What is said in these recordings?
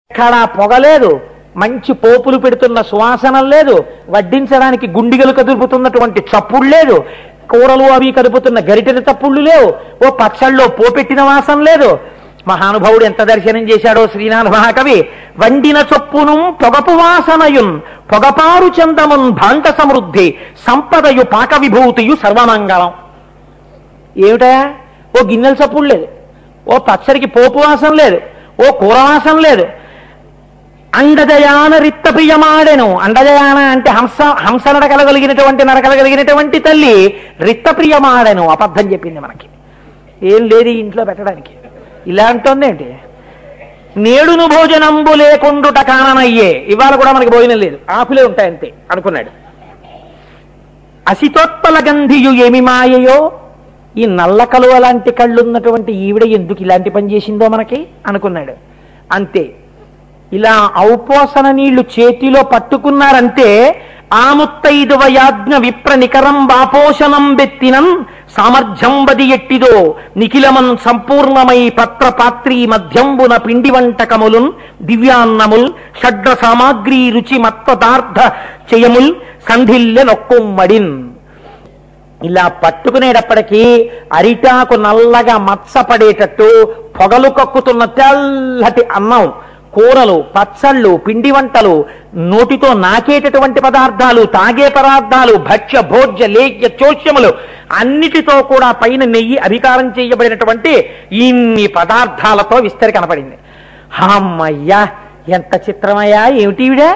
ఎక్కడా పొగలేదు మంచి పోపులు పెడుతున్న సువాసనం లేదు వడ్డించడానికి గుండిగలు కదుపుతున్నటువంటి చప్పుడు లేదు కూరలు అవి కదుపుతున్న గరిటెల తప్పుళ్ళు లేవు ఓ పచ్చళ్ళలో పోపెట్టిన వాసన లేదు మహానుభావుడు ఎంత దర్శనం చేశాడో శ్రీనాథ మహాకవి వండిన చొప్పును పొగపు వాసనయున్ పొగపారు చందమున్ భాంట సమృద్ధి సంపదయు పాక విభూతియు సర్వమంగళం ఏమిటా ఓ గిన్నెల చప్పుడు లేదు ఓ పచ్చడికి పోపు వాసన లేదు ఓ కూర వాసన లేదు అండజయాన రిత్త ప్రియమాడెను అండజయాన అంటే హంస హంస నడకలగలిగినటువంటి నడకలగలిగినటువంటి తల్లి రిత్త ప్రియమాడెను అబద్ధం చెప్పింది మనకి ఏం లేదు ఈ ఇంట్లో పెట్టడానికి ఇలా అంటోందేంటి నేడును భోజనంబు లేకుండుట కాననయ్యే ఇవాళ కూడా మనకి భోజనం లేదు ఆకులే ఉంటాయంతే అనుకున్నాడు అసితోత్పల గంధియు ఏమి మాయయో ఈ నల్ల కలువ లాంటి కళ్ళున్నటువంటి ఈవిడ ఎందుకు ఇలాంటి పని చేసిందో మనకి అనుకున్నాడు అంతే ఇలా ఔపోసన నీళ్లు చేతిలో పట్టుకున్నారంటే ఆముత్తైదువ యాజ్ఞ విప్ర నికరం బాపోషణం బెత్తినం సామర్థ్యం బది ఎట్టిదో నిఖిలమన్ సంపూర్ణమై పత్ర పాత్రీ మధ్యంబున పిండి వంటకములున్ దివ్యాన్నముల్ షడ్ర సామాగ్రి రుచి మత్పదార్థ చేయముల్ సంధిల్లె నొక్కుమ్మడిన్ ఇలా పట్టుకునేటప్పటికీ అరిటాకు నల్లగా మచ్చపడేటట్టు పొగలు కక్కుతున్న తెల్లటి అన్నం కూరలు పచ్చళ్ళు పిండి వంటలు నోటితో నాకేటటువంటి పదార్థాలు తాగే పదార్థాలు భక్ష్య భోజ్య లేఖ్య చోష్యములు అన్నిటితో కూడా పైన నెయ్యి అధికారం చేయబడినటువంటి ఇన్ని పదార్థాలతో విస్తరి కనపడింది అమ్మయ్యా ఎంత చిత్రమయ్యా ఏమిటి ఈవిడే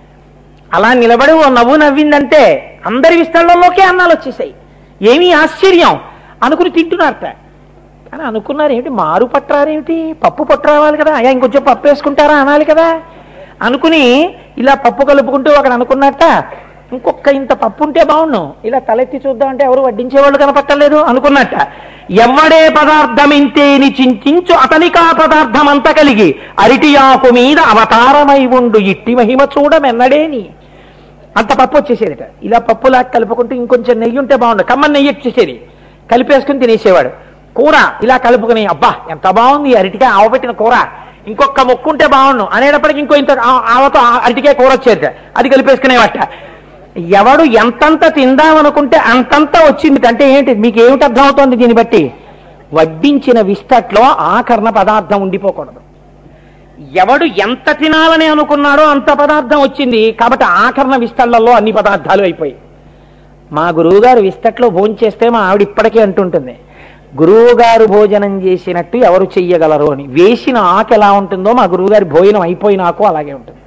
అలా నిలబడి ఓ నవ్వు నవ్విందంటే అందరి విస్తరణలోకే అన్నాలు వచ్చేసాయి ఏమీ ఆశ్చర్యం అనుకుని తింటున్నారట కానీ అనుకున్నారు ఏమిటి మారు పట్టరారేమిటి పప్పు పట్టు రావాలి కదా అయ్యా ఇంకొంచెం పప్పు వేసుకుంటారా అనాలి కదా అనుకుని ఇలా పప్పు కలుపుకుంటూ అక్కడ అనుకున్నట్ట ఇంకొక ఇంత పప్పు ఉంటే బాగుండు ఇలా తలెత్తి చూద్దామంటే ఎవరు వడ్డించేవాళ్ళు కనపట్టలేదు అనుకున్నట్ట ఎవడే పదార్థం ఇంతేని చింతించు అతనికా పదార్థం అంత కలిగి అరిటి ఆకు మీద అవతారమై ఉండు ఇట్టి మహిమ చూడమెన్నడేని అంత పప్పు వచ్చేసేదిట ఇలా పప్పులా కలుపుకుంటూ ఇంకొంచెం నెయ్యి ఉంటే బాగుండు కమ్మని నెయ్యి వచ్చేసేది కలిపేసుకుని తినేసేవాడు కూర ఇలా కలుపుకుని అబ్బా ఎంత బాగుంది ఈ అరటికాయ ఆవపెట్టిన కూర ఇంకొక ముక్కు ఉంటే బాగుండు అనేటప్పటికి ఇంకో ఇంత ఆ- ఆవతో ఆ అరటికాయ కూర వచ్చేది అది కలిపేసుకునేవట ఎవడు ఎంతంత తిందామనుకుంటే అంతంత వచ్చింది అంటే ఏంటి మీకు ఏమిటి అర్థమవుతోంది దీన్ని బట్టి వడ్డించిన విస్తట్లో ఆకరణ పదార్థం ఉండిపోకూడదు ఎవడు ఎంత తినాలని అనుకున్నాడో అంత పదార్థం వచ్చింది కాబట్టి ఆకరణ విస్తళ్లలో అన్ని పదార్థాలు అయిపోయాయి మా గురువుగారు విస్తట్లో భోంచేస్తే మా ఆవిడ ఇప్పటికే అంటుంటుంది గురువుగారు భోజనం చేసినట్టు ఎవరు చెయ్యగలరు అని వేసిన ఆకు ఎలా ఉంటుందో మా గురువుగారి భోజనం అయిపోయినాకు అలాగే ఉంటుంది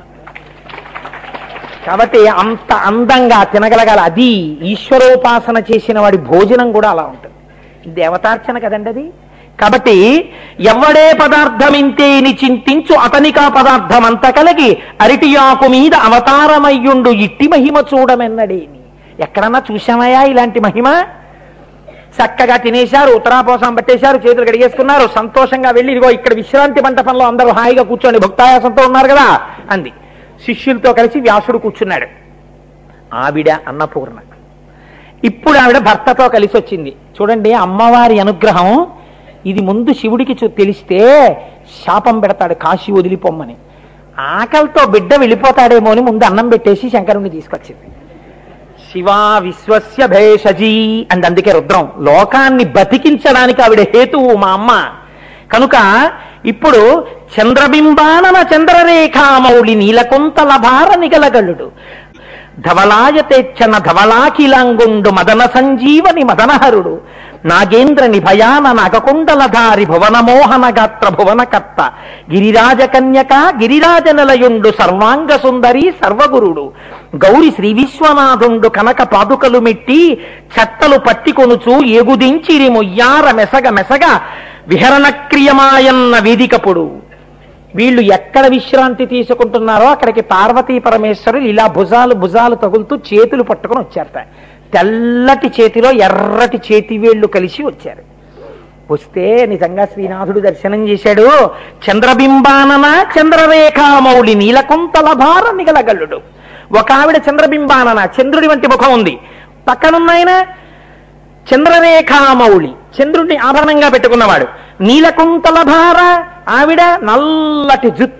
కాబట్టి అంత అందంగా తినగలగాలి అది ఈశ్వరోపాసన చేసిన వాడి భోజనం కూడా అలా ఉంటుంది దేవతార్చన కదండి అది కాబట్టి ఎవడే పదార్థమింతేని చింతించు అతనికా పదార్థం అంత కలిగి అరిటియాకు మీద అవతారమయ్యుండు ఇట్టి మహిమ చూడమెన్నడేని ఎక్కడన్నా చూశామయ్యా ఇలాంటి మహిమ చక్కగా తినేశారు ఉత్తరాపోసం పట్టేశారు చేతులు కడిగేసుకున్నారు సంతోషంగా వెళ్ళి ఇదిగో ఇక్కడ విశ్రాంతి మంటపంలో అందరూ హాయిగా కూర్చోండి భక్తాయాసంతో ఉన్నారు కదా అంది శిష్యులతో కలిసి వ్యాసుడు కూర్చున్నాడు ఆవిడ అన్నపూర్ణ ఇప్పుడు ఆవిడ భర్తతో కలిసి వచ్చింది చూడండి అమ్మవారి అనుగ్రహం ఇది ముందు శివుడికి చూ- తెలిస్తే శాపం పెడతాడు కాశీ వదిలిపోమ్మని ఆకలితో బిడ్డ వెళ్ళిపోతాడేమో అని ముందు అన్నం పెట్టేసి శంకరుణ్ణి తీసుకొచ్చింది శివా విశ్వస్య భేషజీ అండ్ అందుకే రుద్రం లోకాన్ని బతికించడానికి ఆవిడ హేతువు మా అమ్మ కనుక ఇప్పుడు చంద్రబింబానన చంద్రరేఖామౌళి నీలకొంతల భార నిగలగలుడు ధవలాయతేచ్చన ధవలాకిలాంగుండు మదన సంజీవని మదనహరుడు నాగేంద్ర నిభయాన నగకుండలధారి భువన మోహన గాత్ర భువనకర్త గిరిరాజ కన్యక గిరిరాజ నిలయుండు సర్వాంగ సుందరి సర్వగురుడు గౌరి శ్రీ విశ్వనాథుండు కనక పాదుకలు మెట్టి చట్టలు పట్టికొనుచు ఎగుదించిరి మొయ్యార మెసగ మెసగ విహరణ క్రియమాయన్న వేదికపుడు వీళ్ళు ఎక్కడ విశ్రాంతి తీసుకుంటున్నారో అక్కడికి పార్వతీ పరమేశ్వరులు ఇలా భుజాలు భుజాలు తగులుతూ చేతులు పట్టుకొని వచ్చారట తెల్లటి చేతిలో ఎర్రటి చేతి వేళ్ళు కలిసి వచ్చారు వస్తే నిజంగా శ్రీనాథుడు దర్శనం చేశాడు చంద్రబింబానన చంద్రరేఖామౌళి నీలకుంతల భార నిగలగల్లుడు ఒక ఆవిడ చంద్రబింబానన చంద్రుడి వంటి ముఖం ఉంది పక్కనున్నాయన చంద్రరేఖామౌళి చంద్రుడిని ఆభరణంగా పెట్టుకున్నవాడు నీలకుంతల భార ఆవిడ నల్లటి జుత్తు ఒత్తి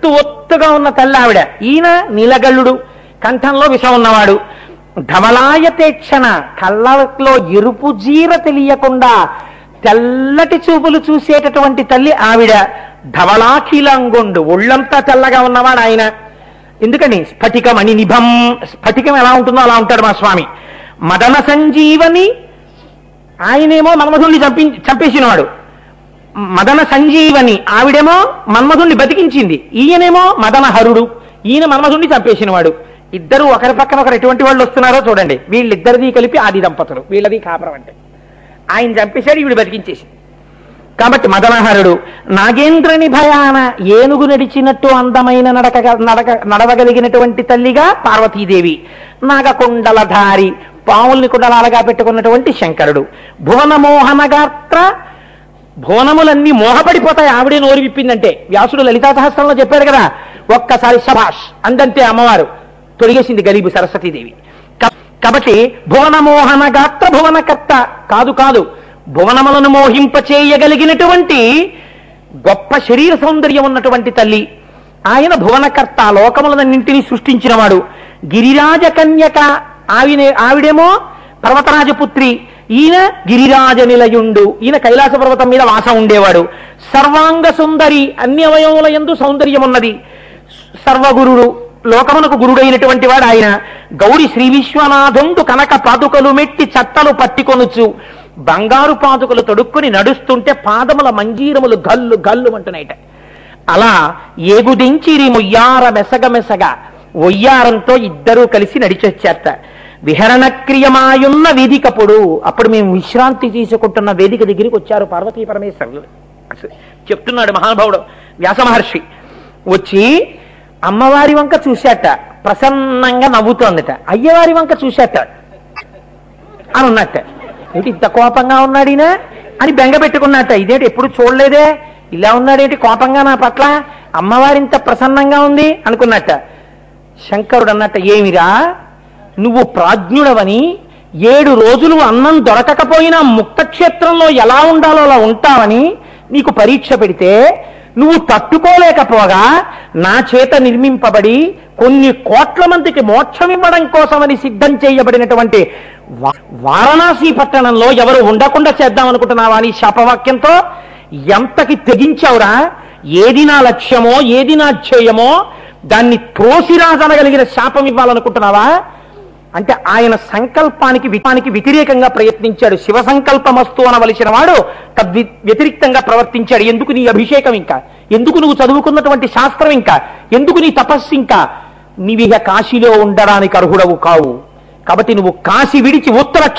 పొడుగ్గా ఉన్న తల్లి ఆవిడ ఈయన నీలగల్లుడు కంఠంలో విషం ఉన్నవాడు ధవలాయతేక్షణ కళ్ళలో ఎరుపు జీర తెలియకుండా తెల్లటి చూపులు చూసేటటువంటి తల్లి ఆవిడ ధవళాఖిలంగుండు ఒళ్ళంతా తెల్లగా ఉన్నవాడు ఆయన ఎందుకని స్ఫటికమణి నిభం స్ఫటికం ఎలా ఉంటుందో అలా ఉంటాడు మా స్వామి మదన సంజీవని ఆయనేమో మన్మధుణ్ణి చంపి చంపేసినవాడు మదన సంజీవని ఆవిడేమో మన్మధుణ్ణి బతికించింది ఈయనేమో మదన హరుడు ఈయన మన్మధుణ్ణి చంపేసినవాడు ఇద్దరు ఒకరి పక్కన ఒకరు ఎటువంటి వాళ్ళు వస్తున్నారో చూడండి వీళ్ళిద్దరిది కలిపి ఆది దంపతులు వీళ్ళది కాపురం అంటే ఆయన చంపేశాడు ఈవిడ బతికించేసింది కాబట్టి మదనహరుడు నాగేంద్రని భయాన ఏనుగు నడిచినట్టు అందమైన నడక నడక నడవగలిగినటువంటి తల్లిగా పార్వతీదేవి నాగకుండలధారి పావుల్ని కుండలాలుగా పెట్టుకున్నటువంటి శంకరుడు భువన మోహన గాత్ర భువనములన్నీ మోహపడిపోతాయి ఆవిడే నోరు విప్పిందంటే వ్యాసుడు లలితా సహస్రంలో చెప్పాడు కదా ఒక్కసారి శభాష్ అందంతే అమ్మవారు తొడిగేసింది గరీబు సరస్వతీదేవి కా- కాబట్టి భువన మోహన గాత్ర భువనకర్త కాదు కాదు భువనములను మోహింపచేయగలిగినటువంటి గొప్ప శరీర సౌందర్యం ఉన్నటువంటి తల్లి ఆయన భువనకర్త లోకములన్నింటినీ సృష్టించినవాడు గిరిరాజ కన్యక ఆవినే ఆవిడేమో పర్వతరాజపుత్రి ఈయన గిరిరాజ నిలయుండు ఈయన కైలాస పర్వతం మీద వాసం ఉండేవాడు సర్వాంగ సుందరి అన్ని అవయవముల ఎందు సౌందర్యం ఉన్నది సర్వగురుడు లోకమునకు గురుడైనటువంటి వాడు ఆయన గౌరి శ్రీ విశ్వనాథుండు కనక పాదుకలు మెట్టి చట్టలు పట్టికొనుచు బంగారు పాదుకలు తొడుక్కుని నడుస్తుంటే పాదముల మంజీరములు గల్లు గల్లు అంటున్నాయిట అలా ఏగుదించిరి ముయ్యార మెసగ మెసగ ఒయ్యారంతో ఇద్దరూ కలిసి నడిచొచ్చారట విహరణ క్రియమాయున్న వేదికప్పుడు అప్పుడు మేము విశ్రాంతి తీసుకుంటున్న వేదిక దగ్గరికి వచ్చారు పార్వతీ పరమేశ్వరులు చెప్తున్నాడు మహానుభావుడు వ్యాస మహర్షి వచ్చి అమ్మవారి వంక చూశాట ప్రసన్నంగా నవ్వుతోందట అయ్యవారి వంక చూశాట అని ఉన్నట్ట ఏంటి ఇంత కోపంగా ఉన్నాడినా అని బెంగ పెట్టుకున్నట్ట ఇదేంటి ఎప్పుడు చూడలేదే ఇలా ఉన్నాడేంటి కోపంగా నా పట్ల అమ్మవారి ఇంత ప్రసన్నంగా ఉంది అనుకున్నట్ట శంకరుడు అన్నట్ట ఏమిరా నువ్వు ప్రాజ్ఞుడవని ఏడు రోజులు అన్నం దొరకకపోయినా ముక్త క్షేత్రంలో ఎలా ఉండాలో అలా ఉంటావని నీకు పరీక్ష పెడితే నువ్వు తట్టుకోలేకపోగా నా చేత నిర్మింపబడి కొన్ని కోట్ల మందికి మోక్షం ఇవ్వడం కోసమని సిద్ధం చేయబడినటువంటి వా- వారణాసి పట్టణంలో ఎవరు ఉండకుండా చేద్దాం అనుకుంటున్నావా అని శాపవాక్యంతో ఎంతకి తెగించావురా ఏది నా లక్ష్యమో ఏది నా ధ్యేయమో దాన్ని త్రోసిరాజనగలిగిన శాపం ఇవ్వాలనుకుంటున్నావా అంటే ఆయన సంకల్పానికి విటానికి వ్యతిరేకంగా ప్రయత్నించాడు శివ సంకల్పమస్తు అనవలసిన వాడు తద్వి వ్యతిరిక్తంగా ప్రవర్తించాడు ఎందుకు నీ అభిషేకం ఇంకా ఎందుకు నువ్వు చదువుకున్నటువంటి శాస్త్రం ఇంకా ఎందుకు నీ తపస్సు ఇంకా నీవిగ కాశీలో ఉండడానికి అర్హుడవు కావు కాబట్టి నువ్వు కాశీ విడిచి ఉత్తర